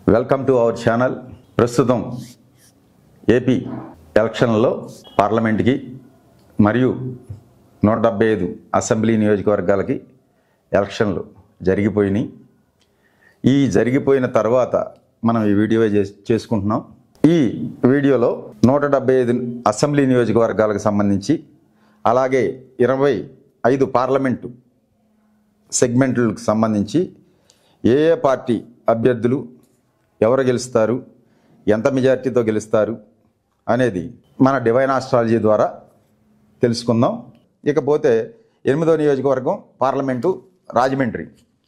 welcome to our channel ప్రస్తుతం AP ఎలక్షన్లలో పార్లమెంట్కి మరియు నూట డెబ్బై ఐదు అసెంబ్లీ నియోజకవర్గాలకి ఎలక్షన్లు జరిగిపోయినాయి ఈ జరిగిపోయిన తర్వాత మనం ఈ వీడియో చేస్- చేసుకుంటున్నాం ఈ వీడియోలో నూట డెబ్బై ఐదు అసెంబ్లీ నియోజకవర్గాలకు సంబంధించి అలాగే ఇరవై ఐదు పార్లమెంటు సెగ్మెంట్లకు సంబంధించి ఏ ఏ పార్టీ అభ్యర్థులు ఎవరు గెలుస్తారు ఎంత మెజారిటీతో గెలుస్తారు అనేది మన డివైన్ ఆస్ట్రాలజీ ద్వారా తెలుసుకుందాం ఇకపోతే ఎనిమిదో నియోజకవర్గం పార్లమెంటు రాజమండ్రి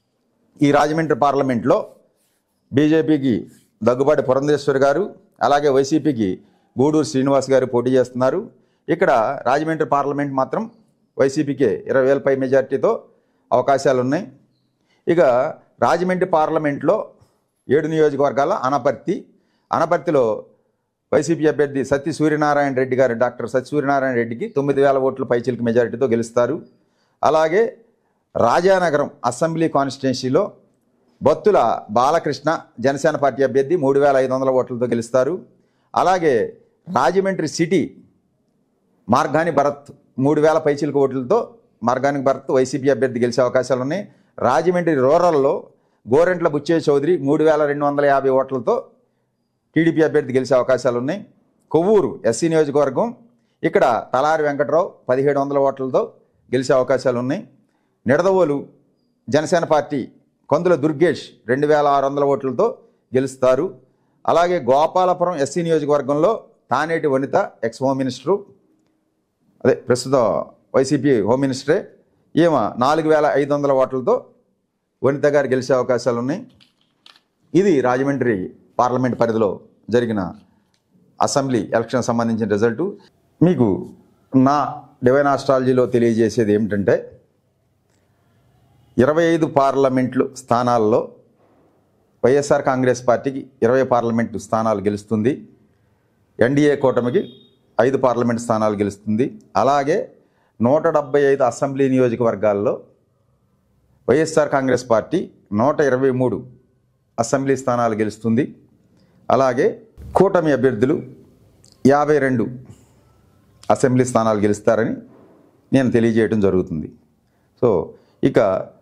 ఈ రాజమండ్రి పార్లమెంట్లో బీజేపీకి దగ్గుబాటి పురంధేశ్వరి గారు అలాగే వైసీపీకి గూడూరు శ్రీనివాస్ గారు పోటీ చేస్తున్నారు ఇక్కడ రాజమండ్రి పార్లమెంట్ మాత్రం వైసీపీకే ఇరవై వేల పై మెజార్టీతో అవకాశాలు ఉన్నాయి ఇక రాజమండ్రి పార్లమెంట్లో ఏడు నియోజకవర్గాల అనపర్తి అనపర్తిలో వైసీపీ అభ్యర్థి సత్య సూర్యనారాయణ రెడ్డి గారు డాక్టర్ సత్య సూర్యనారాయణ రెడ్డికి తొమ్మిది వేల ఓట్ల పైచిలకు మెజారిటీతో గెలుస్తారు అలాగే రాజానగరం అసెంబ్లీ కాన్స్టిట్యున్సీలో బొత్తుల బాలకృష్ణ జనసేన పార్టీ అభ్యర్థి మూడు వేల ఐదు వందల ఓట్లతో గెలుస్తారు అలాగే రాజమండ్రి సిటీ మార్గాని భరత్ మూడు వేల పైచిలకు ఓట్లతో మార్గాని భరత్ వైసీపీ అభ్యర్థి గెలిచే అవకాశాలు ఉన్నాయి రాజమండ్రి రూరల్లో గోరెంట్ల బుచ్చయ్య చౌదరి మూడు వేల రెండు వందల యాభై ఓట్లతో టీడీపీ అభ్యర్థి గెలిచే అవకాశాలు ఉన్నాయి కొవ్వూరు ఎస్సీ నియోజకవర్గం ఇక్కడ తలారి వెంకట్రావు పదిహేడు వందల ఓట్లతో గెలిచే అవకాశాలు ఉన్నాయి నిడదవోలు జనసేన పార్టీ కొందుల దుర్గేష్ రెండు వేల ఆరు వందల ఓట్లతో గెలుస్తారు అలాగే గోపాలపురం ఎస్సీ నియోజకవర్గంలో Taneti Vanitha ex home minister అదే ప్రస్తుత వైసీపీ హోమ్ మినిస్టరే ఈమె నాలుగు వేల ఐదు వందల ఓట్లతో వనిత గారు గెలిచే అవకాశాలు ఉన్నాయి ఇది రాజమండ్రి పార్లమెంట్ పరిధిలో జరిగిన అసెంబ్లీ ఎలక్షన్ సంబంధించిన రిజల్టు మీకు నా డివైన్ ఆస్ట్రాలజీలో తెలియజేసేది ఏమిటంటే ఇరవై ఐదు పార్లమెంట్లు స్థానాల్లో వైఎస్ఆర్ కాంగ్రెస్ పార్టీకి ఇరవై పార్లమెంటు స్థానాలు గెలుస్తుంది ఎన్డీఏ కూటమికి ఐదు పార్లమెంట్ స్థానాలు గెలుస్తుంది అలాగే నూట డెబ్బై ఐదు అసెంబ్లీ నియోజకవర్గాల్లో వైఎస్ఆర్ కాంగ్రెస్ పార్టీ నూట ఇరవై మూడు అసెంబ్లీ స్థానాలు గెలుస్తుంది అలాగే కూటమి అభ్యర్థులు యాభై రెండు అసెంబ్లీ స్థానాలు గెలుస్తారని నేను తెలియజేయడం జరుగుతుంది సో ఇక